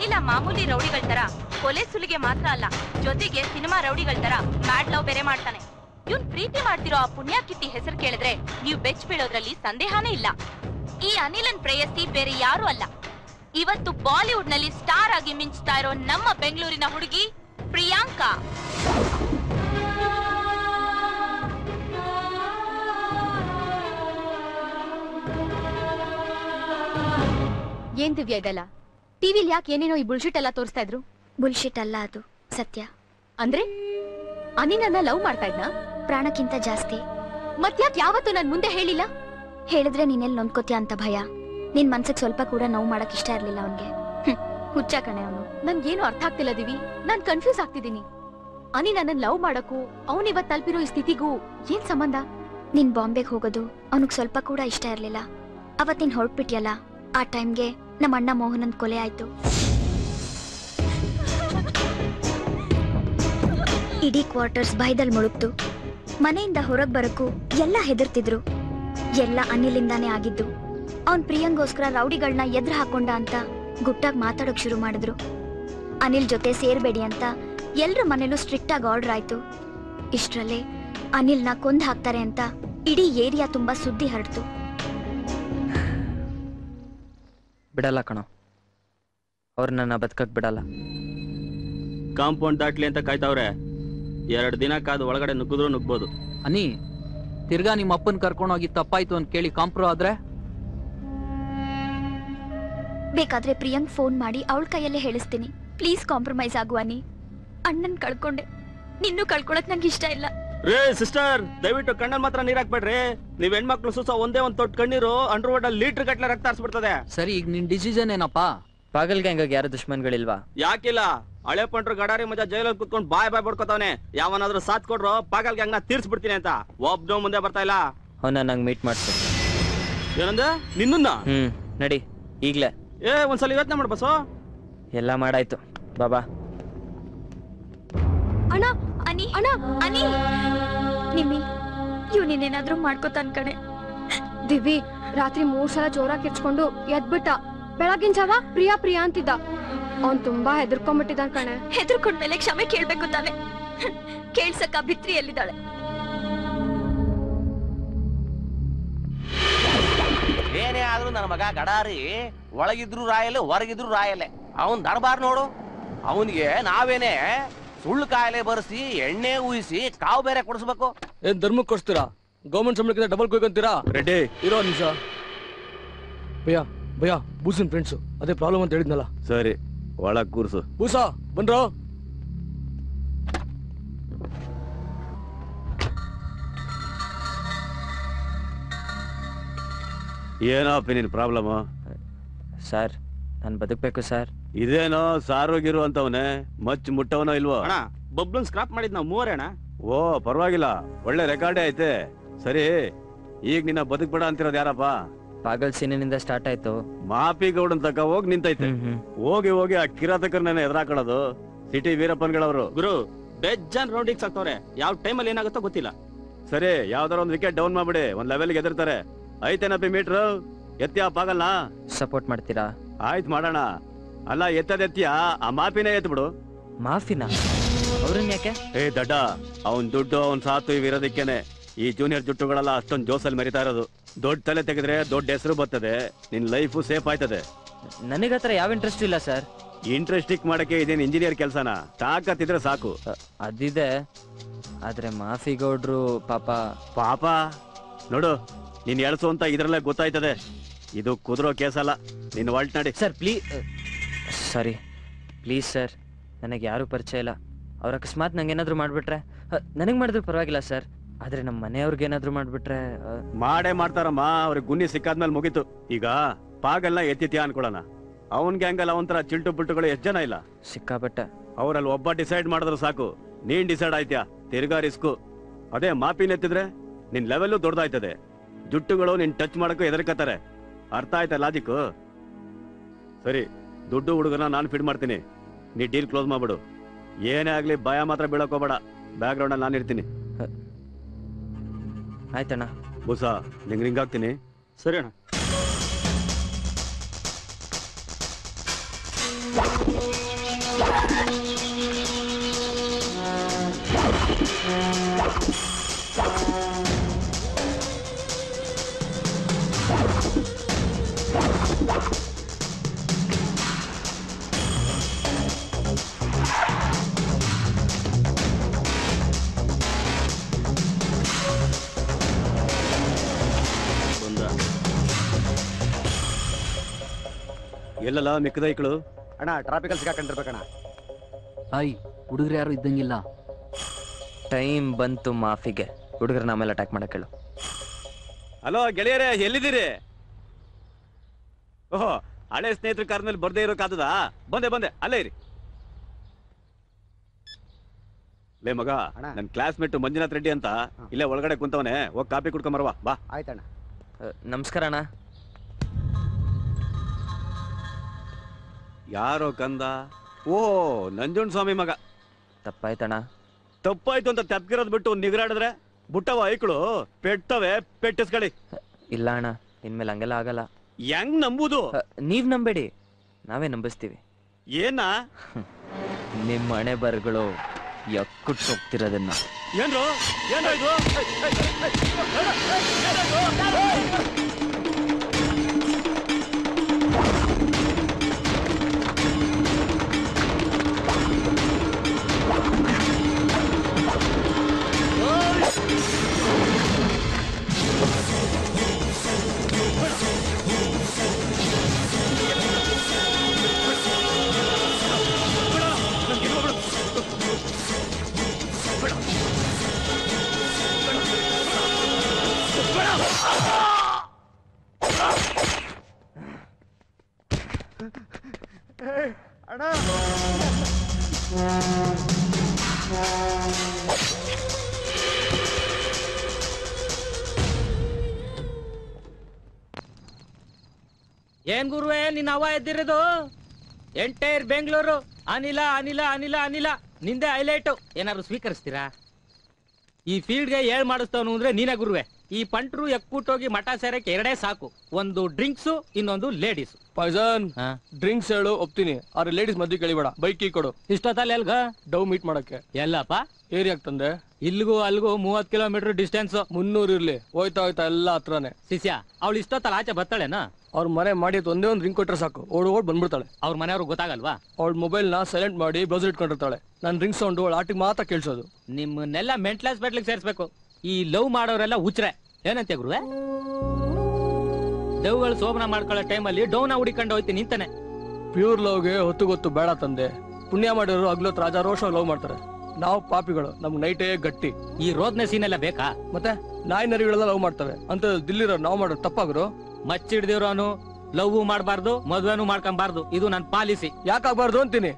ಅನಿಲ ಮಾಮೂಲಿ ರೌಡಿಗಳ ತರ ಕೊಲೆ ಸುಲಿಗೆ ಮಾತ್ರ ಅಲ್ಲ ಜೊತೆಗೆ ಸಿನಿಮಾ ರೌಡಿಗಳ ತರ ಮ್ಯಾಡ್ ಲವ್ ಬೇರೆ ಮಾಡ್ತಾನೆ ಇವ್ನ್ ಪ್ರೀತಿ ಮಾಡ್ತಿರೋ ಆ ಪುಣ್ಯಾಕಿತ್ತಿ ಹೆಸರು ಕೇಳಿದ್ರೆ ನೀವು ಬೆಚ್ ಬೀಳೋದ್ರಲ್ಲಿ ಸಂದೇಹನೇ ಇಲ್ಲ ಈ ಅನಿಲನ್ ಪ್ರೇಯಸಿ ಬೇರೆ ಯಾರು ಅಲ್ಲ ಇವತ್ತು ಬಾಲಿವುಡ್ ನಲ್ಲಿ ಸ್ಟಾರ್ ಆಗಿ ಮಿಂಚ್ತಾ ಇರೋ ನಮ್ಮ ಬೆಂಗಳೂರಿನ ಹುಡುಗಿ ಪ್ರಿಯಾಂಕಾ ಏನ್ ದಿವ್ಯ ಇದೆಲ್ಲ ಟಿವಿಲ್ ಯಾಕೆ ಏನೇನೋ ಈ ಬುಲ್ಶಿಟ್ ಎಲ್ಲ ತೋರಿಸ್ತಾ ಇದ್ರು ಬುಲ್ಶಿಟ್ ಅಲ್ಲ ಅದು ಸತ್ಯ ಅಂದ್ರೆ ಅನಿ ನನ್ನ ಲವ್ ಮಾಡ್ತಾ ಇದ್ನಾ ಪ್ರಾಣಕ್ಕಿಂತ ಜಾಸ್ತಿ ಮತ್ಯಾಕ್ ಯಾವತ್ತು ನನ್ ಮುಂದೆ ಹೇಳಿಲ್ಲ ಹೇಳಿದ್ರೆ ನೀನೆಲ್ಲಿ ನೊಂದ್ಕೋತೀಯ ಅಂತ ಭಯ ನಿನ್ ಮನ್ಸಿಗೆ ಸ್ವಲ್ಪ ಕೂಡ ನೋವು ಮಾಡಕ್ ಇಷ್ಟ ಇರ್ಲಿಲ್ಲ ಅವನ್ಗೆ ಹುಚ್ಚ ಕಣೆ ಅವನು ನನ್ಗೇನು ಅರ್ಥ ಆಗ್ತಿಲ್ಲ ದಿವಿ ನಾನ್ ಕನ್ಫ್ಯೂಸ್ ಆಗ್ತಿದ್ದೀನಿ ಅನಿ ನನ್ನ ಲವ್ ಮಾಡಕ್ಕೂ ಅವನ್ ಇವತ್ ತಲುಪಿರೋ ಈ ಸ್ಥಿತಿಗೂ ಏನ್ ಸಂಬಂಧ ನೀನ್ ಬಾಂಬೆಗೆ ಹೋಗೋದು ಅವನಿಗೆ ಸ್ವಲ್ಪ ಕೂಡ ಇಷ್ಟ ಇರ್ಲಿಲ್ಲ ಅವತ್ ನೀನ್ ಹೊರಟ್ಬಿಟ್ಯಲ್ಲ ಆ ಟೈಮ್ಗೆ ನಮ್ಮ ಅಣ್ಣ ಮೋಹನನ್ ಕೊಲೆ ಆಯ್ತು ಇಡೀ ಕ್ವಾರ್ಟರ್ಸ್ ಭಯದಲ್ಲಿ ಮುಳುಗ್ತು ಮನೆಯಿಂದ ಹೊರಗ್ ಬರಕ್ಕೂ ಎಲ್ಲ ಹೆದರ್ತಿದ್ರು ಎಲ್ಲ ಅನಿಲಿಂದಾನೇ ಆಗಿದ್ದು ಅವನ್ ಪ್ರಿಯಂಗೋಸ್ಕರ ರೌಡಿಗಳನ್ನ ಎದುರು ಹಾಕೊಂಡ ಅಂತ ಗುಟ್ಟಾಗಿ ಮಾತಾಡೋಕ್ ಶುರು ಮಾಡಿದ್ರು ಅನಿಲ್ ಜೊತೆ ಸೇರ್ಬೇಡಿ ಅಂತ ಎಲ್ರ ಮನೇಲೂ ಸ್ಟ್ರಿಕ್ಟ್ ಆಗಿ ಆರ್ಡರ್ ಆಯ್ತು ಇಷ್ಟ್ರಲ್ಲೇ ಅನಿಲ್ನ ಕೊಂದ್ ಹಾಕ್ತಾರೆ ಅಂತ ಇಡೀ ಏರಿಯಾ ತುಂಬಾ ಸುದ್ದಿ ಹರಡ್ತು ಬಿಡಲ್ಲ ಕಣೋ ಅವ್ರು ನನ್ನ ಬದುಕಕ್ ಬಿಡಲ್ಲ ಕಾಂಪೌಂಡ್ ದಾಟ್ಲಿ ಅಂತ ಕಾಯ್ತಾವ್ರೆ ಎರಡು ದಿನ ಕಾದು ಒಳಗಡೆ ನುಗ್ಗಿದ್ರು ನುಗ್ಬೋದು ಅನಿ ತಿರ್ಗಾ ನಿಮ್ಮ ಅಪ್ಪನ್ ಕರ್ಕೊಂಡೋಗಿ ತಪ್ಪಾಯ್ತು ಅಂತ ಕೇಳಿ ಕಾಂಪ್ರೋ ಆದ್ರೆ ಬೇಕಾದ್ರೆ ಪ್ರಿಯಾಂಕ್ ಫೋನ್ ಮಾಡಿ ಅವಳ ಕೈಯಲ್ಲೇ ಹೇಳಿಸ್ತೀನಿ ಪ್ಲೀಸ್ ಕಾಂಪ್ರಮೈಸ್ ಆಗು ಅನಿ ಅಣ್ಣನ್ ಕಳ್ಕೊಂಡೆ ನಿನ್ನೂ ಕಳ್ಕೊಳಕ್ ನಂಗೆ ಇಷ್ಟ ಇಲ್ಲ ರೇ ಸಿಸ್ಟರ್ ದಯವಿಟ್ಟು ಕಣ್ಣಲ್ಲಿ ಮಾತ್ರ ನೀರ್ ಹಾಕ್ಬೇಡ್ರಿ ನೀವ್ ಹೆಣ್ಮಕ್ಳು ಸುಸ ಒಂದೇ ಒಂದ್ ತೊಟ್ಟು ಕಣ್ಣೀರು ಅಂಡರ್ ವರ್ಡ್ ಲೀಟರ್ ಗಟ್ಲೆ ರಕ್ತ ಹರಿಸ್ಬಿಡ್ತದೆ ಸರಿ ಈಗ ನಿನ್ ಡಿಸಿಷನ್ ಏನಪ್ಪಾ ಪಾಗಲ್ ಗ್ಯಾಂಗ್ ಯಾರು ದುಶ್ಮನ್ಗಳಿಲ್ವಾ ಯಾಕಿಲ್ಲ ಹಳೆ ಪಂಟ್ರು ಗಡಾರಿ ಮಜಾ ಜೈಲಲ್ಲಿ ಕುತ್ಕೊಂಡು ಬಾಯ್ ಬಾಯ್ ಬಡ್ಕೋತಾವನೆ ಯಾವನಾದ್ರೂ ಸಾಥ್ ಕೊಡ್ರು ಪಾಗಲ್ ಗ್ಯಾಂಗ್ ನ ತೀರ್ಸ್ಬಿಡ್ತೀನಿ ಅಂತ ಒಬ್ನು ಮುಂದೆ ಬರ್ತಾ ಇಲ್ಲ ಅವನ್ನ ನಂಗೆ ಮೀಟ್ ಮಾಡ್ಸು ಏನಂದ ನಿನ್ನ ಹ್ಮ್ ನಡಿ ಈಗ್ಲೇ ಏ ಒಂದ್ಸಲ ಯೋಚನೆ ಮಾಡ್ ಬಸೋ ಎಲ್ಲ ಮಾಡಾಯ್ತು ಬಾಬಾ ಅಣ್ಣ ಅನಿ ಅಣ್ಣ ಅನಿ ನಿಮ್ಮಿ ಇವ್ ನೀನೇನಾದ್ರೂ ಮಾಡ್ಕೋತಾನ್ ಕಣೆ ದಿವಿ ರಾತ್ರಿ ಮೂರ್ ಸಲ ಜೋರಾಗಿ ಕಿರ್ಚ್ಕೊಂಡು ಎದ್ಬಿಟ್ಟ ಬೆಳಗಿನ ಜಾವ ಪ್ರಿಯಾ ಪ್ರಿಯಾ ಅಂತಿದ್ದ ಅವ್ನ್ ತುಂಬಾ ಹೆದರ್ಕೊಂಡ್ಬಿಟ್ಟಿದ್ದಾನ್ ಕಣೆ ಹೆದರ್ಕೊಂಡ್ಮೇಲೆ ಕ್ಷಮೆ ಕೇಳ್ಬೇಕು ತಾನೆ ಕೇಳ್ಸಕ್ಕ ಭಿತ್ರಿ ಎಲ್ಲಿದ್ದಾಳೆ ಏನೇ ಆದ್ರೂ ನನ್ನ ಮಗ ಗಡಾರಿ ಒಳಗಿದ್ರು ರಾಯಲೆ ಹೊರಗಿದ್ರು ರಾಯಲೆ ಅವನ್ ದರ್ಬಾರ್ ನೋಡು ಅವನಿಗೆ ನಾವೇನೆ ಸುಳ್ಳು ಕಾಯಿಲೆ ಬರೆಸಿ ಎಣ್ಣೆ ಊಹಿಸಿ ಕಾವು ಬೇರೆ ಕೊಡಿಸ್ಬೇಕು ಏನ್ ಧರ್ಮಕ್ಕೆ ಕೊಡ್ಸ್ತೀರಾ ಗೌರ್ಮೆಂಟ್ ಸಂಬಳಕ್ಕಿಂತ ಡಬಲ್ ಕೊಯ್ಕೊಂತೀರಾ ರೆಡ್ಡಿ ಇರೋ ನಿಮಿಷ ಭಯ್ಯ ಭಯ್ಯ ಬೂಸಿನ ಫ್ರೆಂಡ್ಸು ಅದೇ ಪ್ರಾಬ್ಲಮ್ ಅಂತ ಹೇಳಿದ್ನಲ್ಲ ಸರಿ ಒಳಗ್ ಕೂರ್ಸು ಬೂಸಾ ಬಂದ್ರೋ ಏನಪ್ಪ ನಿನ್ ಪ್ರಾಬ್ಲಮ್ ಸರ್ ನಾನು ಬದುಕಬೇಕು ಸರ್ ಇದೇನೋ ಸಾರೋಗಿರು ಅಂತವನೇ ಮಚ್ ಮುಟ್ಟವನೋ ಇಲ್ವೋ ಅಣ್ಣ ಬಬ್ಲನ್ ಸ್ಕ್ರಾಪ್ ಮಾಡಿದ್ ನಾವು ಮೂವರೇ ಅಣ್ಣ ಓ ಪರವಾಗಿಲ್ಲ ಒಳ್ಳೆ ರೆಕಾರ್ಡೇ ಐತೆ ಸರಿ ಈಗ ನಿನ್ನ ಬದುಕ್ಬೇಡ ಅಂತಿರೋದು ಯಾರಪ್ಪ ಪಾಗಲ್ ಸೀನಿನಿಂದ ಸ್ಟಾರ್ಟ್ ಆಯ್ತು ಮಾಪಿ ಗೌಡನ್ ತಕ ಹೋಗಿ ನಿಂತೈತೆ ಹೋಗಿ ಹೋಗಿ ಆ ಕಿರಾತಕರನ್ನ ಎದುರಾಕೊಳ್ಳೋದು ಸಿಟಿ ವೀರಪ್ಪನ್ಗಳವರು ಗುರು ಬೆಜ್ಜನ್ ರೌಂಡಿಗೆ ಸಾಕ್ತವ್ರೆ ಯಾವ ಟೈಮಲ್ಲಿ ಏನಾಗುತ್ತೋ ಗೊತ್ತಿಲ್ಲ ಸರಿ ಯಾವ್ದಾರ ಒಂದ್ ವಿಕೆಟ್ ಡೌನ್ ಮಾಡ್ಬಿಡಿ ಒಂದ್ ಲೆವೆಲ್ಗೆ ಎದುರ್ತಾರೆ ಐತೇನಪ್ಪಿ ಮೀಟ್ರು ಎತ್ತಿ ಪಾಗಲ್ನ ಸಪೋರ್ಟ್ ಮಾಡ್ತೀರಾ ಆಯ್ತು ಮಾಡೋಣ ಅಲ್ಲ ಎತ್ತದೆತ್ತಿಯ ಆ ಮಾಪಿನೇ ಎತ್ ಬಿಡು ಮಾಫಿನಾ ಅವ್ರನ್ನ ಯಾಕೆ ಏ ದಡ್ಡ ಅವನ್ ದುಡ್ಡು ಅವನ್ ಸಾತು ಇವಿರೋದಕ್ಕೇನೆ ಈ ಜೂನಿಯರ್ ಜುಟ್ಟುಗಳೆಲ್ಲ ಅಷ್ಟೊಂದ್ ಜೋಸಲ್ಲಿ ಮರಿತಾ ಇರೋದು ದೊಡ್ಡ ತಲೆ ತೆಗೆದ್ರೆ ದೊಡ್ಡ ಹೆಸರು ಬರ್ತದೆ ನಿನ್ ಲೈಫು ಸೇಫ್ ಆಯ್ತದೆ ನನಗತ್ರ ಯಾವ ಇಂಟ್ರೆಸ್ಟ್ ಇಲ್ಲ ಸರ್ ಇಂಟ್ರೆಸ್ಟಿಕ್ ಮಾಡಕ್ಕೆ ಇದೇನ್ ಇಂಜಿನಿಯರ್ ಕೆಲ್ಸನ ತಾಕತ್ತಿದ್ರೆ ಸಾಕು ಅದಿದೆ ಆದ್ರೆ ಮಾಫಿ ಗೌಡ್ರು ಪಾಪ ಪಾಪ ನೋಡು ನೀನ್ ಎಳ್ಸು ಅಂತ ಇದ್ರಲ್ಲೇ ಗೊತ್ತಾಯ್ತದೆ ಇದು ಕುದುರೋ ಕೇಸಲ್ಲ ನಿನ್ ವಾಲ್ಟ್ ನಡಿ sir please sorry please sir ನನಗೆ ಯಾರು ಪರಿಚಯ ಇಲ್ಲ ಅವ್ರ ಅಕಸ್ಮಾತ್ ನಂಗೆ ಏನಾದ್ರು ಮಾಡ್ಬಿಟ್ರೆ ನನಗೆ ಮಾಡಿದ್ರು ಪರವಾಗಿಲ್ಲ ಸರ್ ಆದ್ರೆ ನಮ್ಮ ಮನೆಯವ್ರಿಗೆ ಏನಾದ್ರು ಮಾಡ್ಬಿಟ್ರೆ ಅ, ಮಾಡೇ ಮಾಡ್ತಾರಮ್ಮ ಅವ್ರಿಗೆ ಗುನ್ನಿ ಸಿಕ್ಕಾದ್ಮೇಲೆ ಮುಗೀತು ಈಗ ಪಾಗಲ್ನ ಎತ್ತಿತ್ಯಾ ಅನ್ಕೊಳಣ ಅವನ್ ಗ್ಯಾಂಗಲ್ ಅವಂತರ ಚಿಲ್ಟು ಪುಟ್ಟುಗಳು ಎಷ್ಟ್ ಜನ ಇಲ್ಲ ಸಿಕ್ಕಾಪಟ್ಟೆ ಅವ್ರಲ್ಲಿ ಒಬ್ಬ ಡಿಸೈಡ್ ಮಾಡಿದ್ರು ಸಾಕು ನೀನ್ ಡಿಸೈಡ್ ಆಯ್ತ್ಯಾ ತಿರ್ಗಾ ರಿಸ್ಕು ಅದೇ ಮಾಪಿನ ಎತ್ತಿದ್ರೆ ನಿನ್ ಲೆವೆಲ್ಲು ದೊಡ್ಡದಾಯ್ತದೆ ಜುಟ್ಟುಗಳು ನಿನ್ ಟಚ್ ಮಾಡಕ್ಕೂ ಹೆದರ್ಕತ್ತಾರೆ ಅರ್ಥ ಆಯ್ತಾ ಲಾಜಿಕ್ಕು ಸರಿ ದುಡ್ಡು ಹುಡುಗನ ನಾನು ಫಿಡ್ ಮಾಡ್ತೀನಿ ನೀ ಡೀಲ್ ಕ್ಲೋಸ್ ಮಾಡ್ಬಿಡು ಏನೇ ಆಗ್ಲಿ ಭಯ ಮಾತ್ರ ಬೀಳಕ್ ಹೋಗ್ಬೇಡ ಬ್ಯಾಕ್ ಗ್ರೌಂಡ್ ಅಲ್ಲಿ ನಾನು ಇರ್ತೀನಿ ಆಯ್ತಣ್ಣ ಬುಸ ನಿಂಗ್ ರಿಂಗ್ ಹಾಕ್ತೀನಿ ಸರಿ ಅಣ್ಣ ಬಂದ ಎಲ್ಲಲ್ಲ ಮಿಕ್ಕದ ಐಕ್ಳು ಅಣ್ಣ ಟ್ರಾಫಿಕಲ್ಲಿ ಸಿಗಾಕೊಂಡಿರ್ಬೇಕಣ್ಣ ಹಾಯ್ ಹುಡುಗರು ಯಾರು ಇದ್ದಂಗಿಲ್ಲ ಟೈಮ್ ಬಂತು ಮಾಫಿಗೆ ಹುಡುಗರನ್ನ ಆಮೇಲೆ ಅಟ್ಯಾಕ್ ಮಾಡಕ್ಕೆ ಹೇಳು ಹಲೋ ಗೆಳೆಯರೇ ಎಲ್ಲಿದ್ದೀರಿ ಓಹೋ ಹಳೆ ಸ್ನೇಹಿತರ ಕಾರ್ನಲ್ಲಿ ಬರ್ದೇ ಇರೋಕ್ಕಾದದ ಬಂದೆ ಬಂದೆ ಅಲ್ಲೇ ಇರಿ ಲೇ ಮಗ ಅಣ್ಣ. ನನ್ ಕ್ಲಾಸ್ಮೇಟ್ ಮಂಜುನಾಥ್ ರೆಡ್ಡಿ ಅಂತ ಇಲ್ಲೇ ಒಳಗಡೆ ಕುಂತವನೆ ಹೋಗ್ ಕಾಪಿ ಕುಡ್ಕೊಂಬರ್ವಾ ಬಾ ಆಯ್ತಣ್ಣ ಅ, ನಮಸ್ಕಾರ ಅಣ್ಣ ಯಾರೋ ಕಂದ ಓ ನಂಜುಂಡ್ ಸ್ವಾಮಿ ಮಗ ತಪ್ಪಾಯ್ತಣ್ಣ ತಪ್ಪಾಯ್ತು ಅಂತ ತೆಪ್ಗಿರೋದ್ ಬಿಟ್ಟು ನಿಗರಾಡಿದ್ರೆ ಬುಟ್ಟವ ಐಕ್ಳು ಪೆಟ್ಟವೆ ಪೆಟ್ಟಿಸ್ಕಳಿ ಇಲ್ಲ ಅಣ್ಣ ಇನ್ಮೇಲೆ ಹಂಗೆಲ್ಲ ಆಗಲ್ಲ ಹೆಂಗ್ ನಂಬುದು ಅ, ನೀವ್ ನಂಬೇಡಿ ನಾವೇ ನಂಬಿಸ್ತೀವಿ ಏನ ನಿಮ್ಮ ಹಣೆ ಬರಗಳು ಎಕ್ಕುಟ್ಟು ಹೋಗ್ತಿರೋದನ್ನ ಏನ್ರು ಏನ್ರು ಇದು ಏಯ್, ಏಯ್, ಏಯ್, ಏಯ್, ಏನಾಯ್ತು? ಏನ್ ಗುರುವೆ ನಿನ್ನ ಹವ ಎದ್ದಿರೋದು ಎಂಟೈರ್ ಬೆಂಗಳೂರು ಅನಿಲ ಅನಿಲ ಅನಿಲ ಅನಿಲ ನಿಂದೆ ಹೈಲೈಟು ಏನಾದ್ರು ಸ್ವೀಕರಿಸ್ತೀರಾ ಈ ಫೀಲ್ಡ್ಗೆ ಏಳ್ ಮಾಡಿಸ್ತವನು ಅಂದ್ರೆ ನೀನೇ ಗುರುವೆ ಈ ಪಂಟ್ರು ಎಕ್ಕೂಟೋಗಿ ಮಠ ಸೇರಕ್ಕೆ ಎರಡೇ ಸಾಕು ಒಂದು ಡ್ರಿಂಕ್ಸು ಇನ್ನೊಂದು ಲೇಡೀಸ್ ಪಾಯ್ಸನ್ ಡ್ರಿಂಕ್ಸ್ ಹೇಳು ಒಪ್ತೀನಿ ಆದ್ರೆ ಲೇಡೀಸ್ ಮದ್ವೆ ಕೇಳಿಬೇಡ ಬೈಕ್ ಕೀ ಕೊಡು ಇಷ್ಟೊತ್ತಲ್ಲಿ ಎಲ್ಗ ಡವ್ ಮೀಟ್ ಮಾಡಕ್ಕೆ ಎಲ್ಲಪ್ಪ ಏರಿಯಾಕ್ ತಂದೆ ಇಲ್ಗೂ ಅಲ್ಗೂ ಮೂವತ್ ಕಿಲೋಮೀಟರ್ ಡಿಸ್ಟೆನ್ಸ್ ಮುನ್ನೂರ್ ಇರ್ಲಿ ಹೋಯ್ತಾ ಹೋಯ್ತಾ ಎಲ್ಲ ಹತ್ರನೇ ಶಿಷ್ಯ ಅವಳು ಇಷ್ಟೊತ್ತಲ್ಲ ಆಚೆ ಬರ್ತಾಳೆನಾ ಅವ್ರ ಮನೆ ಮಾಡಿ ಅದ್ ಒಂದೇ ಒಂದು ರಿಂಗ್ ಕೊಟ್ರೆ ಸಾಕು ಓಡ್ ಓಡ್ ಬಂದ್ಬಿಡ್ತಾಳೆ ಅವ್ರ ಮನೆಯವ್ರಿಗೆ ಗೊತ್ತಾಗಲ್ವಾ ಅವಳ ಮೊಬೈಲ್ ನ ಸೈಲೆಂಟ್ ಮಾಡಿ ಬ್ರೌಸರ್ ಇಟ್ಕೊಂಡಿರ್ತಾಳೆ ನನ್ ರಿಂಗ್ ಸೌಂಡ್ ಅವಳ ಆಟಿಗೆ ಮಾತ್ರ ಕೇಳಿಸೋದು ನಿಮ್ಮನ್ನೆಲ್ಲ ಮೆಂಟಲ್ ಹಾಸ್ಪಿಟ್ಲಿಗೆ ಸೇರಿಸ್ಬೇಕು ಈ ಲವ್ ಮಾಡೋರೆಲ್ಲ ಹುಚ್ರೆ ಏನಂತೆ ಗುರುವೆ ದೇವ್ಗಳು ಶೋಭನ ಮಾಡ್ಕೊಳ್ಳೋ ಟೈಮಲ್ಲಿ ಡೌನ ಹುಡಿಕೊಂಡು ಹೋಯ್ತೀನಿ ನಿಂತಾನೆ ಪ್ಯೂರ್ ಲವ್ಗೆ ಹೊತ್ತು ಗೊತ್ತು ಬೇಡ ತಂದೆ ಪುಣ್ಯ ಮಾಡಿರೋರು ಹಗ್ಲೊತ್ತು ರಾಜ ರೋಷ ಲವ್ ಮಾಡ್ತಾರೆ ನಾವು ಪಾಪಿಗಳು ನಮ್ಗೆ ನೈಟೇ ಗಟ್ಟಿ ಈ ರೋದ್ನೆ ಸೀನ್ ಎಲ್ಲ ಬೇಕಾ ಮತ್ತೆ ನಾಯಿ ನರಿಗಳೆಲ್ಲ ಲವ್ ಮಾಡ್ತವೆ ಅಂತ ದಿಲ್ಲಿರೋ ನಾವು ಮಾಡೋದು ತಪ್ಪಾಗ್ರು ಮಚ್ಚಿಡ್ದಿರೋನು ಲವ್ ಮಾಡಬಾರ್ದು ಮದ್ವೆನೂ ಮಾಡ್ಕೊಂಬಾರ್ದು ಇದು ನನ್ನ ಪಾಲಿಸಿ ಯಾಕಾಗ್ಬಾರ್ದು ಅಂತೀನಿ